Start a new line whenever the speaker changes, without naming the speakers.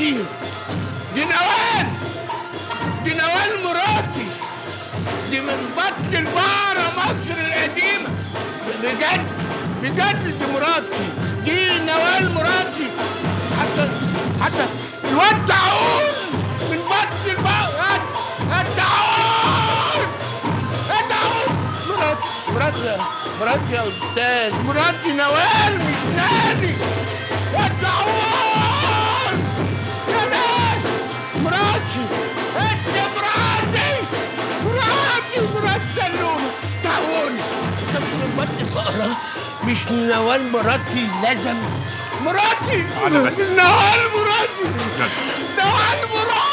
مراتي دي نوال دي نوال مراتي دي من بطن البقرة مصر القديمة بجد بجد دي مراتي دي نوال مراتي حتى حتى الواد تعون من بطن البقرة التعون التعون مراتي مراتي مراتي يا أستاذ مراتي نوال مش نادي التعون يا ناس مراتي انت مراتي مراتي مرات سلومة تعوني انت مش من بطن البقرة مش نوال مراتي لازم مراتي
أنا بس.
نوال مراتي نوال مراتي